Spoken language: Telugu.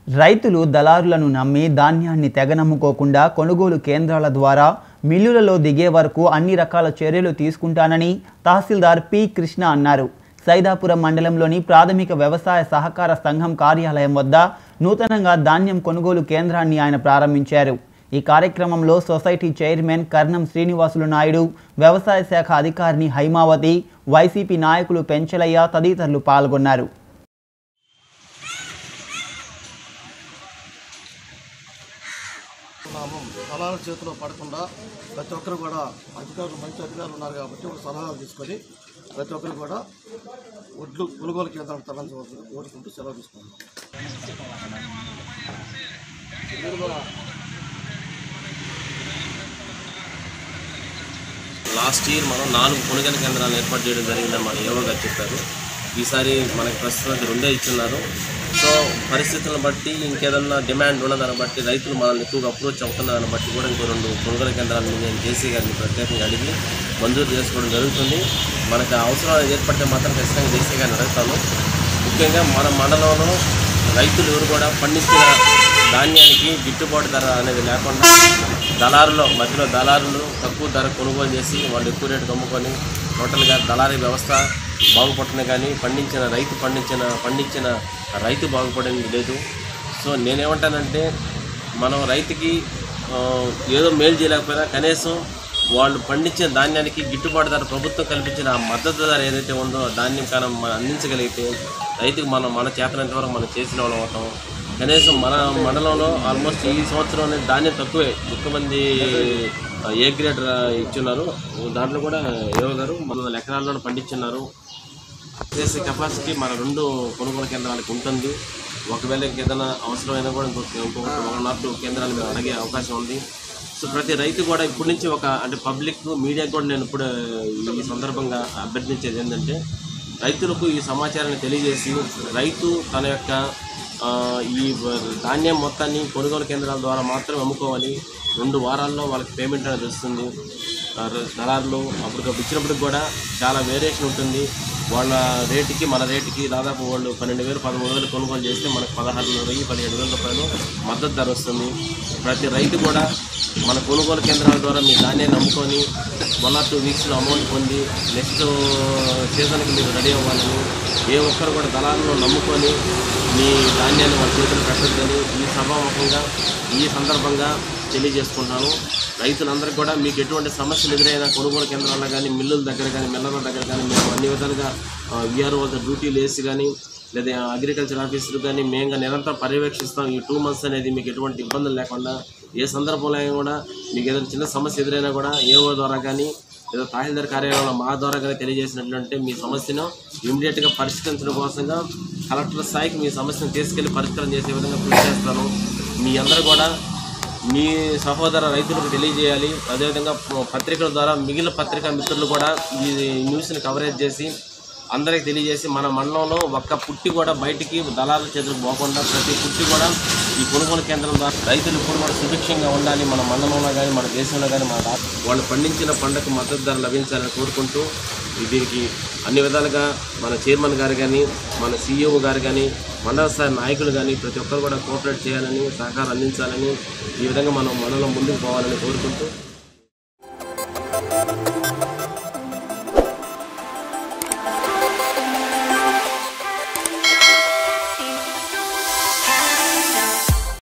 రైతులు దళారులను నమ్మి ధాన్యాన్ని తెగనమ్ముకోకుండా కొనుగోలు కేంద్రాల ద్వారా మిల్లులలో దిగే వరకు అన్ని రకాల చర్యలు తీసుకుంటానని తహసీల్దార్ పి కృష్ణ అన్నారు సైదాపురం మండలంలోని ప్రాథమిక వ్యవసాయ సహకార సంఘం కార్యాలయం వద్ద నూతనంగా ధాన్యం కొనుగోలు కేంద్రాన్ని ఆయన ప్రారంభించారు ఈ కార్యక్రమంలో సొసైటీ చైర్మన్ కర్ణం శ్రీనివాసులు నాయుడు వ్యవసాయ శాఖ అధికారిని హైమావతి వైసీపీ నాయకులు పెంచలయ్య తదితరులు పాల్గొన్నారు నామం సలహాల చేతిలో పడకుండా ప్రతి ఒక్కరు కూడా అధికారులు మంచి అధికారులు ఉన్నారు కాబట్టి వాళ్ళు సలహాలు తీసుకొని ప్రతి ఒక్కరు కూడా ఒడ్లు కొనుగోలు కేంద్రాలు తరలించవలసి కోరుకుంటూ సెలవు తీసుకున్నాం లాస్ట్ ఇయర్ మనం నాలుగు కొనుగోలు కేంద్రాలు ఏర్పాటు చేయడం జరిగిందని మన ఏవో గారు చెప్పారు ఈసారి మనకి ప్రస్తుతానికి రెండే ఇచ్చున్నారు సో పరిస్థితులను బట్టి ఇంకేదన్నా డిమాండ్ ఉన్నదాన్ని బట్టి రైతులు మనల్ని ఎక్కువగా అప్రోచ్ అవుతున్నదాన్ని బట్టి కూడా ఇంకో రెండు కొనుగోలు కేంద్రాలను నేను జేసీ గారిని ప్రత్యేకంగా అడిగి మంజూరు చేసుకోవడం జరుగుతుంది మనకు అవసరం ఏర్పడితే మాత్రం ఖచ్చితంగా జేసీ గారిని అడుగుతాను ముఖ్యంగా మన మండలంలో రైతులు ఎవరు కూడా పండించిన ధాన్యానికి గిట్టుబాటు ధర అనేది లేకుండా దళారులో మధ్యలో దళారులు తక్కువ ధర కొనుగోలు చేసి వాళ్ళు ఎక్కువ రేటు అమ్ముకొని టోటల్గా దళారీ వ్యవస్థ బాగుపడుతుంది కానీ పండించిన రైతు పండించిన పండించిన రైతు బాగుపడింది లేదు సో నేనేమంటానంటే మనం రైతుకి ఆ, ఏదో మేలు చేయలేకపోయినా కనీసం వాళ్ళు పండించిన ధాన్యానికి గిట్టుబాటు ధర ప్రభుత్వం కల్పించిన ఆ మద్దతు ధర ఏదైతే ఉందో ఆ ధాన్యం కాలం మనం అందించగలిగితే రైతుకు మనం మన చేతనంత వరకు మనం చేసిన వాళ్ళం అవుతాం కనీసం మన మండలంలో ఆల్మోస్ట్ ఈ సంవత్సరం అనేది ధాన్యం తక్కువే ఎక్కువ మంది ఆ, ఏ గ్రేడ్ రా- ఇచ్చున్నారు దాంట్లో కూడా ఏవో గారు మన వందల ఎకరాల్లోనే పండించున్నారు చేసే కెపాసిటీ మన రెండు కొనుగోలు కేంద్రాలకు ఉంటుంది ఒకవేళ ఇంకేదైనా అవసరమైనా కూడా ఇంకొక ఇంకొక ఒక నాటు కేంద్రాలు మేము అడిగే అవకాశం ఉంది సో ప్రతి రైతు కూడా ఇప్పటి నుంచి ఒక అంటే పబ్లిక్ మీడియాకి కూడా నేను ఇప్పుడు ఈ సందర్భంగా అభ్యర్థించేది ఏంటంటే రైతులకు ఈ సమాచారాన్ని తెలియజేసి రైతు తన యొక్క ఆ, ఈ ధాన్యం మొత్తాన్ని కొనుగోలు కేంద్రాల ద్వారా మాత్రమే అమ్ముకోవాలి రెండు వారాల్లో వాళ్ళకి పేమెంట్ అనేది వస్తుంది ఆ, దళారులు అప్పటికప్పుడు ఇచ్చినప్పటికి కూడా చాలా వేరియేషన్ ఉంటుంది వాళ్ళ రేటుకి మన రేటుకి దాదాపు వాళ్ళు పన్నెండు వేలు పదమూడు వేలు కొనుగోలు చేస్తే మనకు పదహారు వెయ్యి పదిహేడు వేల రూపాయలు మద్దతు ధర వస్తుంది ప్రతి రైతు కూడా మన కొనుగోలు కేంద్రాల ద్వారా మీ ధాన్యాన్ని అమ్ముకొని వన్ ఆర్ టూ వీక్స్లో అమౌంట్ పొంది నెక్స్ట్ సీజన్కి మీరు రెడీ అవ్వాలని ఏ ఒక్కరు కూడా దళాలను నమ్ముకొని మీ ధాన్యాన్ని వాళ్ళ చేతులు పెట్టొద్దని ఈ సభాముఖంగా ఈ సందర్భంగా తెలియజేసుకుంటున్నాను రైతులందరికీ కూడా మీకు ఎటువంటి సమస్యలు ఎదురైనా కొనుగోలు కేంద్రాల్లో కానీ మిల్లుల దగ్గర కానీ మిల్లర్ల దగ్గర కానీ మేము అన్ని విధాలుగా విఆర్ఓ వద్ద డ్యూటీలు వేసి కానీ లేదా అగ్రికల్చర్ ఆఫీసులు కానీ మేము కానీ నిరంతరం పర్యవేక్షిస్తాం ఈ టూ మంత్స్ అనేది మీకు ఎటువంటి ఇబ్బందులు లేకుండా ఏ సందర్భంలో అయినా కూడా మీకు ఏదైనా చిన్న సమస్య ఎదురైనా కూడా ఏఓ ద్వారా కానీ లేదా తహసీల్దార్ కార్యాలయంలో మా ద్వారా కానీ తెలియజేసినట్లంటే మీ సమస్యను ఇమీడియట్గా పరిష్కరించడం కోసంగా కలెక్టర్ స్థాయికి మీ సమస్యను తీసుకెళ్లి పరిష్కారం చేసే విధంగా కృషి చేస్తాను మీ అందరూ కూడా మీ సహోదర రైతులకు తెలియజేయాలి అదేవిధంగా పత్రికల ద్వారా మిగిలిన పత్రికా మిత్రులు కూడా ఈ న్యూస్ని కవరేజ్ చేసి అందరికీ తెలియజేసి మన మండలంలో ఒక్క పుట్టి కూడా బయటికి దళాల చేతులకు పోకుండా ప్రతి పుట్టి కూడా ఈ కొనుగోలు కేంద్రం ద్వారా రైతులు ఇప్పుడు కూడా సుభిక్షంగా ఉండాలి మన మండలంలో కానీ మన దేశంలో కానీ మన రా- వాళ్ళు పండించిన పంటకు మద్దతు ధర లభించాలని కోరుకుంటూ ఈ దీనికి అన్ని విధాలుగా మన చైర్మన్ గారు కానీ మన సీఈఓ గారు కానీ మండల స్థాయి నాయకులు కానీ ప్రతి ఒక్కరు కూడా కోఆపరేట్ చేయాలని సహకారం అందించాలని ఈ విధంగా మనం మండలం ముందుకు పోవాలని కోరుకుంటూ